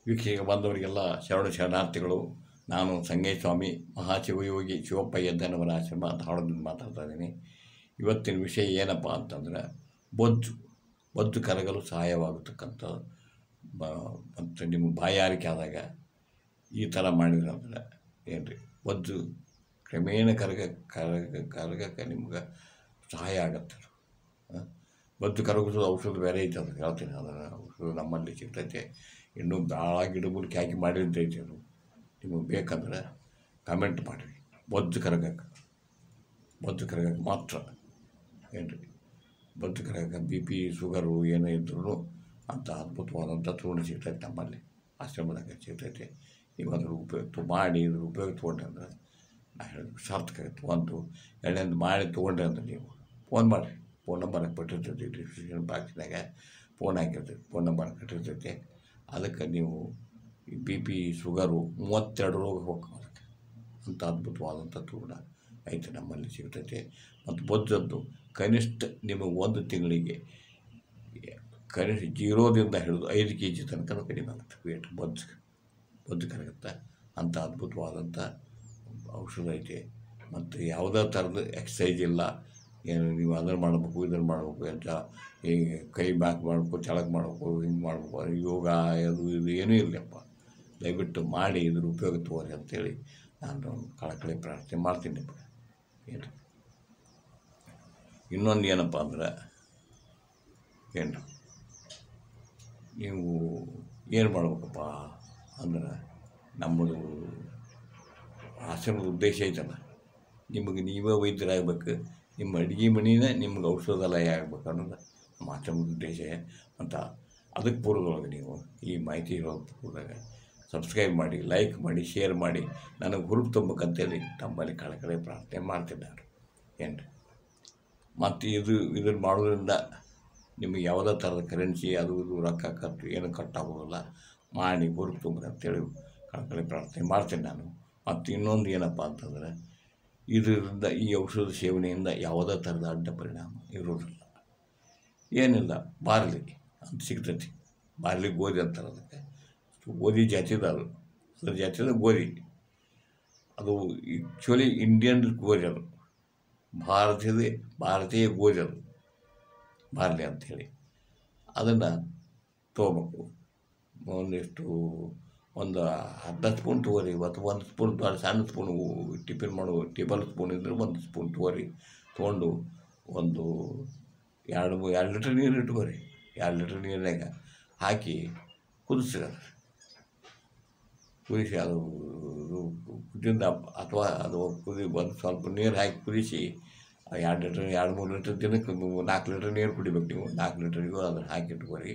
ವೀಕ್ಷಣೆಗೆ ಬಂದವರಿಗೆಲ್ಲ ಶರಣ ಶರಣಾರ್ಥಿಗಳು ನಾನು ಸಂಗಯ್ಯ ಸ್ವಾಮಿ ಮಹಾಶಿವಯೋಗಿ ಶಿವಪ್ಪ ಯದ್ದನವರ ಆಶ್ರಮ ಧಾರವಾಡದಿಂದ ಮಾತಾಡ್ತಾ ಇದ್ದೀನಿ ಇವತ್ತಿನ ವಿಷಯ ಏನಪ್ಪ ಅಂತಂದರೆ ಬೊಜ್ಜು ಬೊಜ್ಜು ಕರಗಲು ಸಹಾಯವಾಗತಕ್ಕಂಥ ಬ ಮತ್ತು ನಿಮ್ಮ ಬಾಯಾರಿಕೆ ಆದಾಗ ಈ ಥರ ಮಾಡಿದ್ರೆ ಅಂದ್ರೆ ಏನು ರೀ ಬೊಜ್ಜು ಕ್ರಮೇಣ ಕರಗ ಕರಗ ಕರಗಕ್ಕೆ ನಿಮ್ಗೆ ಸಹಾಯ ಆಗತ್ತೆ ಆ? ಬೊಜ್ಜು ಕರಗಿಸೋದು ಔಷಧ ಬೇರೆ ಐತೆ ಅದು ಹೇಳ್ತೀನಿ ಅದನ್ನು ಔಷಧ ನಮ್ಮಲ್ಲಿ ಸಿಗ್ತೈತೆ ಇನ್ನೂ ಭಾಳ ಗಿಡಮೂಲಿಕೆ ಹಾಕಿ ಮಾಡಿದ್ದೈತೆ ಅದು ನಿಮಗೆ ಬೇಕಂದ್ರೆ ಕಮೆಂಟ್ ಮಾಡಿರಿ ಬೊಜ್ಜು ಕರಗಕ್ಕೆ ಬೊಜ್ಜು ಕರಗಕ್ಕೆ ಮಾತ್ರ ಏನು ರೀ ಬೊಜ್ಜು ಕರಗಕ್ಕೆ ಬಿ ಪಿ ಶುಗರು ಏನೇ ಇದ್ರೂ ಅಂಥ ಅದ್ಭುತವಾದಂಥ ಚೂರ್ಣ ಸಿಗ್ತೈತೆ ನಮ್ಮಲ್ಲಿ ಆಶ್ರಮದಾಗ ಸಿಗ್ತೈತೆ ನೀವು ಅದ್ರ ಉಪಯೋಗ ಮಾಡಿ ಇದ್ರ ಉಪಯೋಗ ತೊಗೊಂಡ್ರೆ ಅಂದ್ರೆ ನಾ ಹೇಳಿದ್ರು ಸಾರ್ಥಕ ಆಗುತ್ತೆ ಒಂದು ಎರಡನೇದು ಮಾಡಿ ತೊಗೊಂಡ್ರೆ ಅಂದ್ರೆ ನೀವು ಫೋನ್ ಮಾಡಿರಿ ಫೋನ್ ನಂಬರ್ ಕೊಟ್ಟಿರ್ತೈತಿ ಡಿಸ್ಕ್ರಿಪ್ಷನ್ ಬಾಕ್ಸ್ನಾಗ ಫೋನ್ ಹಾಕಿರ್ತೈತಿ ಫೋನ್ ನಂಬರ್ ಕಟ್ಟಿರ್ತೈತಿ ಅದಕ್ಕೆ ನೀವು ಈ ಬಿ ಪಿ ಶುಗರು ಮೂವತ್ತೆರಡು ರೋಗ ಹೋಗ್ತಾವೆ ಅದಕ್ಕೆ ಅಂಥ ಅದ್ಭುತವಾದಂಥ ಚೂರ್ಣ ಐತೆ ನಮ್ಮಲ್ಲಿ ಸಿಗ್ತೈತೆ ಮತ್ತು ಬೊಜ್ಜದ್ದು ಕನಿಷ್ಠ ನಿಮಗೆ ಒಂದು ತಿಂಗಳಿಗೆ ಕನಿಷ್ಠ ಜೀರೋದಿಂದ ಹಿಡಿದು ಐದು ಕೆ ಜಿ ತನಕ ಕಡಿಮೆ ಆಗುತ್ತೆ ವೇಟ್ ಬೊಜ್ಜು ಬೊಜ್ಜು ಕರಗುತ್ತೆ ಅಂಥ ಅದ್ಭುತವಾದಂಥ ಔಷಧ ಐತೆ ಮತ್ತು ಯಾವುದೇ ಥರದ ಎಕ್ಸಸೈಜ್ ಇಲ್ಲ ಏನು ನೀವು ಅದನ್ನು ಮಾಡಬೇಕು ಇದನ್ನು ಮಾಡಬೇಕು ಅಂತ ಈ ಕೈ ಬ್ಯಾಕ್ ಮಾಡಬೇಕು ಕೆಳಗೆ ಮಾಡಬೇಕು ಹಿಂಗೆ ಮಾಡಬೇಕು ಯೋಗ ಅದು ಇದು ಏನೂ ಇಲ್ಲಪ್ಪ ದಯವಿಟ್ಟು ಮಾಡಿ ಇದ್ರ ಉಪಯೋಗ ತಗೋರಿ ಅಂತೇಳಿ ನಾನು ಕಳಕಳಿ ಪ್ರಾರ್ಥನೆ ಮಾಡ್ತೀನಿ ನಿಮಗೆ ಏನು ಇನ್ನೊಂದು ಏನಪ್ಪ ಅಂದ್ರೆ ಏನು ನೀವು ಏನು ಮಾಡ್ಬೇಕಪ್ಪ ಅಂದ್ರೆ ನಮ್ಮದು ಆಶ್ರಮದ ಉದ್ದೇಶ ಐತಲ್ಲ ನಿಮಗೆ ನೀವೇ ವೈದ್ಯರಾಗಬೇಕು ನಿಮ್ಮ ಅಡುಗೆ ಮನೆಯೇ ನಿಮ್ಗೆ ಔಷಧಾಲಯ ಆಗ್ಬೇಕು ಅನ್ನೋದು ನಮ್ಮ ಆಶ್ರಮದ ಉದ್ದೇಶ ಮತ್ತು ಅದಕ್ಕೆ ಪೂರ್ವದೊಳಗೆ ನೀವು ಈ ಮಾಹಿತಿ ಹೇಳೋ ಪೂರ್ವದಾಗ ಸಬ್ಸ್ಕ್ರೈಬ್ ಮಾಡಿ ಲೈಕ್ ಮಾಡಿ ಶೇರ್ ಮಾಡಿ ನನಗೆ ಹುರುಪು ತುಂಬಬೇಕಂತೇಳಿ ತಮ್ಮಲ್ಲಿ ಕಳಕಳಿ ಪ್ರಾರ್ಥನೆ ಮಾಡ್ತಿದ್ದಾರೆ ಏನು ರೀ ಮತ್ತು ಇದು ಇದನ್ನು ಮಾಡೋದ್ರಿಂದ ನಿಮಗೆ ಯಾವುದೇ ಥರದ ಕರೆನ್ಸಿ ಅದು ಇದು ರೊಕ್ಕ ಖರ್ಚು ಏನು ಕಟ್ಟಾಗೋದಿಲ್ಲ ಮಾಡಿ ಹುರುಪು ತುಂಬ್ರಿ ಅಂತೇಳಿ ಕಳಕಳಿ ಪ್ರಾರ್ಥನೆ ಮಾಡ್ತೀನಿ ನಾನು ಮತ್ತು ಇನ್ನೊಂದು ಏನಪ್ಪ ಅಂತಂದರೆ ಇದರಿಂದ ಈ ಔಷಧ ಸೇವನೆಯಿಂದ ಯಾವುದೇ ಥರದ ಅಡ್ಡ ಪರಿಣಾಮ ಇರೋದಿಲ್ಲ ಏನಿಲ್ಲ ಬಾರ್ಲಿ ಅಂತ ಸಿಗ್ತೈತಿ ಬಾರ್ಲಿ ಗೋಧಿ ಅಂತಾರೆ ಅದಕ್ಕೆ ಗೋಧಿ ಜಾತಿದ ಅದು ಅದ್ರ ಜಾತಿದ ಗೋಧಿ ಅದು ಆ್ಯಕ್ಚುಲಿ ಇಂಡಿಯನ್ ಗೋಧಿ ಅದು ಭಾರತೀಯದ ಭಾರತೀಯ ಗೋಧಿ ಅದು ಬಾರ್ಲಿ ಅಂಥೇಳಿ ಅದನ್ನು ತೊಗೋಬೇಕು ಒಂದಿಷ್ಟು ಒಂದು ಅರ್ಧ ಸ್ಪೂನ್ ತೊಗೋರಿ ಇವತ್ತು ಒಂದು ಸ್ಪೂನ್ ದೊಡ್ಡ ಸಣ್ಣ ಸ್ಪೂನು ಟಿಫಿನ್ ಮಾಡೋ ಟೇಬಲ್ ಸ್ಪೂನ್ ಇದ್ದರೆ ಒಂದು ಸ್ಪೂನ್ ತೊಗೋರಿ ತೊಗೊಂಡು ಒಂದು ಎರಡು ಮೂ ಎರಡು ಲೀಟ್ರ್ ನೀರು ಇಟ್ಕೋರಿ ಎರಡು ಲೀಟ್ರ್ ನೀರಿನಾಗ ಹಾಕಿ ಕುದಿಸ್ರಿ ಅದು ಕುದಿಸಿ ಅದು ಇದು ಕುದಿಯಿಂದ ಅಥವಾ ಅದು ಕುದಿ ಒಂದು ಸ್ವಲ್ಪ ನೀರು ಹಾಕಿ ಕುದಿಸಿ ಆ ಎರಡು ಲೀಟ್ರ್ ಎರಡು ಮೂರು ಲೀಟ್ರ್ ದಿನಕ್ಕೆ ನೀವು ನಾಲ್ಕು ಲೀಟ್ರ್ ನೀರು ಕುಡಿಬೇಕು ನೀವು ನಾಲ್ಕು ಲೀಟ್ರಿಗೂ ಅದನ್ನು ಹಾಕಿಟ್ಕೋರಿ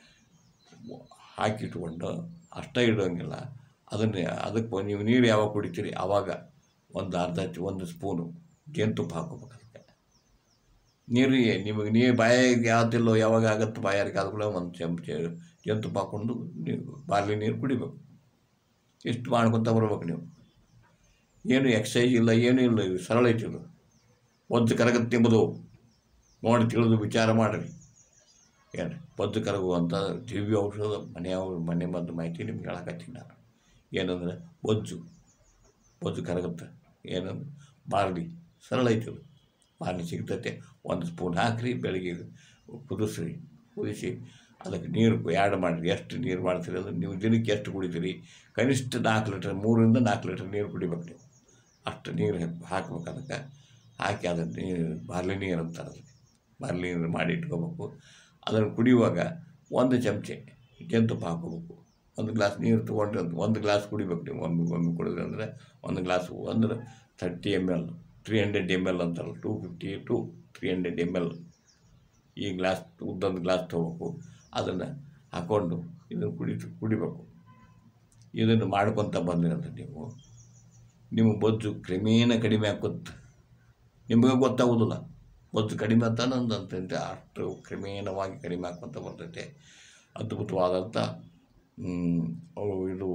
ಹಾಕಿಟ್ಕೊಂಡು ಅಷ್ಟೇ ಇಡೋಂಗಿಲ್ಲ ಅದನ್ನೇ ಅದಕ್ಕೆ ನೀವು ನೀರು ಯಾವಾಗ ಕುಡಿತೀರಿ ಆವಾಗ ಒಂದು ಅರ್ಧ ಚ- ಒಂದು ಸ್ಪೂನು ಜೇನುತುಪ್ಪ ಹಾಕೋಬೇಕು ಅದಕ್ಕೆ ನೀರಿಗೆ ನಿಮಗೆ ನೀರು ಬಾಯಿಗೆ ಯಾವ್ದಿಲ್ಲೋ ಯಾವಾಗ ಆಗುತ್ತೆ ಬಾಯಾರಿಕೆ ಆದ್ಮೇಲೆ ಒಂದು ಚಮಚ ಜೇನುತುಪ್ಪ ಹಾಕ್ಕೊಂಡು ನೀವು ಬಾರ್ಲಿ ನೀರು ಕುಡಿಬೇಕು ಇಷ್ಟು ಮಾಡ್ಕೊತ ಬರ್ಬೇಕು ನೀವು ಏನು ಎಕ್ಸಸೈಜ್ ಇಲ್ಲ ಏನೂ ಇಲ್ಲ ಇದು ಸರಳ ಐತಿ ಇದು ಒದ್ದು ಕರಗತ್ತೆ ಎಂಬುದು ನೋಡಿ ತಿಳಿದು ವಿಚಾರ ಮಾಡಿರಿ ಏನು ಬದ್ದು ಕರಗುವಂಥ ದಿವ್ಯ ಔಷಧ ಮನೆ ಔ- ಮನೆ ಮದ್ದು ಮಾಹಿತಿ ನಿಮ್ಗೆ ಹೇಳಕತ್ತೀನಿ ನಾನು ಏನಂದ್ರೆ ಬೊಜ್ಜು ಬೊಜ್ಜು ಕರಗುತ್ತೆ ಏನಂದ್ರೆ ಬಾರ್ಲಿ ಸರಳ ಐತಿ ಅದು ಬಾರ್ಲಿ ಸಿಗ್ತೈತೆ ಒಂದು ಸ್ಪೂನ್ ಹಾಕಿರಿ ಬೆಳಗ್ಗೆ ಕುದಿಸ್ರಿ ಕುದಿಸಿ ಅದಕ್ಕೆ ನೀರು ಆ್ಯಡ್ ಮಾಡಿರಿ ಎಷ್ಟು ನೀರು ಮಾಡ್ತೀರಿ ಅದು ನೀವು ದಿನಕ್ಕೆ ಎಷ್ಟು ಕುಡಿತೀರಿ ಕನಿಷ್ಠ ನಾಲ್ಕು ಲೀಟ್ರ್ ಮೂರರಿಂದ ನಾಲ್ಕು ಲೀಟ್ರ್ ನೀರು ಕುಡಿಬೇಕು ನೀವು ಅಷ್ಟು ನೀರು ಹಾಕ್ಬೇಕು ಅದಕ್ಕೆ ಹಾಕಿ ಅದನ್ನು ನೀರು ಬಾರ್ಲಿ ನೀರು ಅಂತಾರೆ ಅದಕ್ಕೆ ಬಾರ್ಲಿ ನೀರು ಮಾಡಿ ಇಟ್ಕೋಬೇಕು ಅದನ್ನು ಕುಡಿಯುವಾಗ ಒಂದು ಚಮಚೆ ಜೇನುತುಪ್ಪ ಹಾಕೋಬೇಕು ಒಂದು ಗ್ಲಾಸ್ ನೀರು ತೊಗೊಂಡ್ರೆ ಒಂದು ಗ್ಲಾಸ್ ಕುಡಿಬೇಕು ನೀವು ಒಮ್ಮೆ ಒಮ್ಮೆ ಕುಡಿದ್ರೆ ಅಂದರೆ ಒಂದು ಗ್ಲಾಸು ಅಂದ್ರೆ thirty M L three hundred M L ಅಂತಾರಲ್ಲ two fifty to three hundred M L ಈ ಗ್ಲಾಸ್ ಉದ್ದೊಂದು ಗ್ಲಾಸ್ ತೊಗೋಬೇಕು ಅದನ್ನು ಹಾಕ್ಕೊಂಡು ಇದನ್ನು ಕುಡಿತು ಕುಡಿಬೇಕು ಇದನ್ನು ಮಾಡ್ಕೊತ ಬಂದಿರಂತ ನೀವು ನಿಮ್ಮ ಬೊಜ್ಜು ಕ್ರಮೇಣ ಕಡಿಮೆ ಆಗುತ್ತೆ ನಿಮಗೆ ಗೊತ್ತಾಗೋದಿಲ್ಲ ಬೊಜ್ಜು ಕಡಿಮೆ ಅಂತ ಅಂತಂತೆ ಅಷ್ಟು ಕ್ರಮೇಣವಾಗಿ ಕಡಿಮೆ ಆಕ್ಕೊಂತ ಬರ್ತೈತೆ ಅದ್ಭುತವಾದಂಥ ಹ್ಮ್, ಅವು ಇದು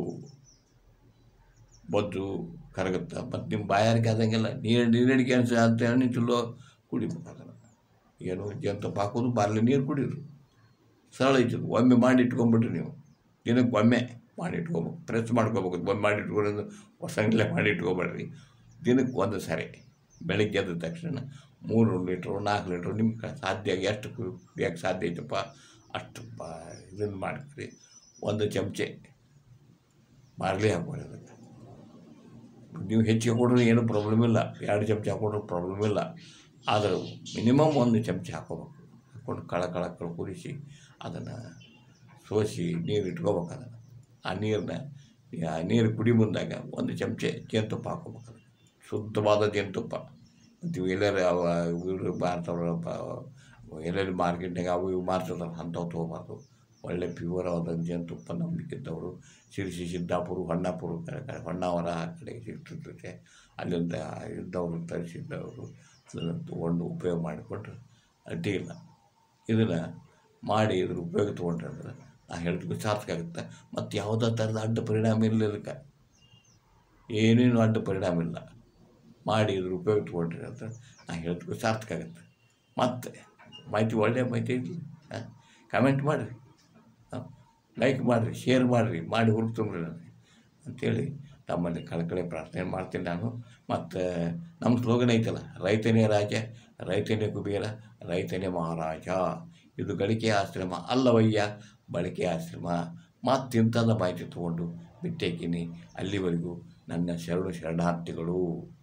ಬೊಜ್ಜು ಕರಗುತ್ತೆ ಮತ್ತು ನಿಮ್ಮ ಬಾಯಾರಿಕೆ ಆದಂಗೆಲ್ಲ ನೀರು ನೀರಿಡಿಕೆ ಅನ್ಸ ಅಂತ ಹೇಳಿ ಚಲೋ ಕುಡಿಬೇಕು ಅದನ್ನು ಏನು ಜೇನುತುಪ್ಪ ಹಾಕೋದು ಬಾರ್ಲಿ ನೀರು ಕುಡೀರಿ ಸರಳ ಐತಿ ಇದು. ಒಮ್ಮೆ ಮಾಡಿ ಇಟ್ಕೊಂಬಿಟ್ರಿ ನೀವು ದಿನಕ್ಕೆ ಒಮ್ಮೆ ಮಾಡಿ ಇಟ್ಕೋಬೇಕು ಪ್ರೆಸ್ ಮಾಡ್ಕೋಬೇಕು ಬಂದು ಮಾಡಿ ಇಟ್ಕೊಳ್ಳೋದು ಹೊಸಂಗ್ಲೆ ಮಾಡಿ ಇಟ್ಕೋಬೇಡ್ರಿ ದಿನಕ್ಕೆ ಒಂದು ಸರಿ ಬೆಳಗ್ಗೆ ಎದ್ದ ತಕ್ಷಣ ಮೂರು ಲೀಟ್ರು ನಾಲ್ಕು ಲೀಟ್ರು ನಿಮ್ಗೆ ಸಾಧ್ಯ ಎಷ್ಟು ಕುಡಿಯೋಕ್ಕೆ ಸಾಧ್ಯ ಐತಪ್ಪ ಅಷ್ಟು ಬಾ ಇದನ್ನು ಮಾಡ್ತೀರಿ ಒಂದು ಚಮಚೆ ಬಾರ್ಲಿ ಹಾಕ್ಬೋದು ಅದಕ್ಕೆ ನೀವು ಹೆಚ್ಚಿಗೆ ಹಾಕೊಂಡ್ರೆ ಏನೂ ಪ್ರಾಬ್ಲಮ್ ಇಲ್ಲ ಎರಡು ಚಮಚ ಹಾಕೊಂಡ್ರೆ ಪ್ರಾಬ್ಲಮ್ ಇಲ್ಲ ಆದರೆ ಮಿನಿಮಮ್ ಒಂದು ಚಮಚ ಹಾಕೋಬೇಕು ಹಾಕ್ಕೊಂಡು ಕಳ ಕಳ ಕಳ ಕುದಿಸಿ ಅದನ್ನು ಸೋಸಿ ನೀರು ಇಟ್ಕೋಬೇಕು ಅದನ್ನು ಆ ನೀರನ್ನ ಆ ನೀರು ಕುಡಿ ಬಂದಾಗ ಒಂದು ಚಮಚೆ ಜೇನುತುಪ್ಪ ಹಾಕೋಬೇಕು ಅದಕ್ಕೆ ಶುದ್ಧವಾದ ಜೇನುತುಪ್ಪ ಮತ್ತು ಎಲ್ಲರೂ ಅವ ಇವರು ಮಾರ್ತಾವ್ರಪ್ಪ ಎಲ್ಲೆಲ್ಲಿ ಮಾರ್ಕೆಟ್ನಾಗ ಅವು ಇವು ಮಾರ್ತಿರ್ತಾರೆ ಅಂಥವು ತೊಗೋಬಾರ್ದು ಒಳ್ಳೆ ಪ್ಯೂರ್ ಆದ ಜೇನುತುಪ್ಪ ನಂಬಿಕಿದ್ದವರು ಶಿರಸಿ ಸಿದ್ದಾಪುರ ಹೊನ್ನಾಪುರ ಕಡೆ ಕಡೆ ಹೊನ್ನಾವರ ಆ ಕಡೆ ಸಿಗ್ತಿರ್ತೈತೆ ಅಲ್ಲಿಂದ ಇದ್ದವರು ತರಿಸಿದ್ದವರು ಅದನ್ನು ತೊಗೊಂಡು ಉಪಯೋಗ ಮಾಡಿಕೊಂಡ್ರೆ ಅಡ್ಡಿ ಇಲ್ಲ ಇದನ್ನು ಮಾಡಿ ಇದ್ರ ಉಪಯೋಗ ತೊಗೊಂಡ್ರೆ ಅಂದ್ರೆ ನಾ ಹೇಳಿದ್ವಿ ಸಾರ್ಥಕ ಆಗುತ್ತೆ ಮತ್ತು ಯಾವುದೇ ಥರದ ಅಡ್ಡ ಪರಿಣಾಮ ಇಲ್ಲ ಇದಕ್ಕೆ ಏನೇನು ಅಡ್ಡ ಪರಿಣಾಮ ಇಲ್ಲ ಮಾಡಿ ಇದ್ರ ಉಪಯೋಗ ತೊಗೊಂಡ್ರಿ ಅಂತ ನಾ ಹೇಳಿದ್ವಿ ಸಾರ್ಥಕ ಆಗುತ್ತೆ ಮತ್ತು ಮಾಹಿತಿ ಒಳ್ಳೆಯ ಮಾಹಿತಿ ಇರಲಿ ಹಾಂ ಕಮೆಂಟ್ ಮಾಡಿರಿ ಹಾಂ ಲೈಕ್ ಮಾಡಿರಿ ಶೇರ್ ಮಾಡಿರಿ ಮಾಡಿ ಹುರುಪು ತುಂಬ್ರಿ ನನಗೆ ಅಂಥೇಳಿ ತಮ್ಮಲ್ಲಿ ಕಳಕಳಿ ಪ್ರಾರ್ಥನೆ ಮಾಡ್ತೀನಿ ನಾನು ಮತ್ತು ನಮ್ಮ ಸ್ಲೋಗನ್ ಐತಲ್ಲ ರೈತನೇ ರಾಜ ರೈತನೇ ಕುಬೇರ ರೈತನೇ ಮಹಾರಾಜ ಇದು ಗಳಿಕೆ ಆಶ್ರಮ ಅಲ್ಲವಯ್ಯ ಬಳಕೆ ಆಶ್ರಮ ಮತ್ತಿಂಥದ ಮಾಹಿತಿ ತೊಗೊಂಡು ಬಿಟ್ಟೇಕಿನಿ ಅಲ್ಲಿವರೆಗೂ ನನ್ನ ಶರಣು ಶರಣಾರ್ಥಿಗಳು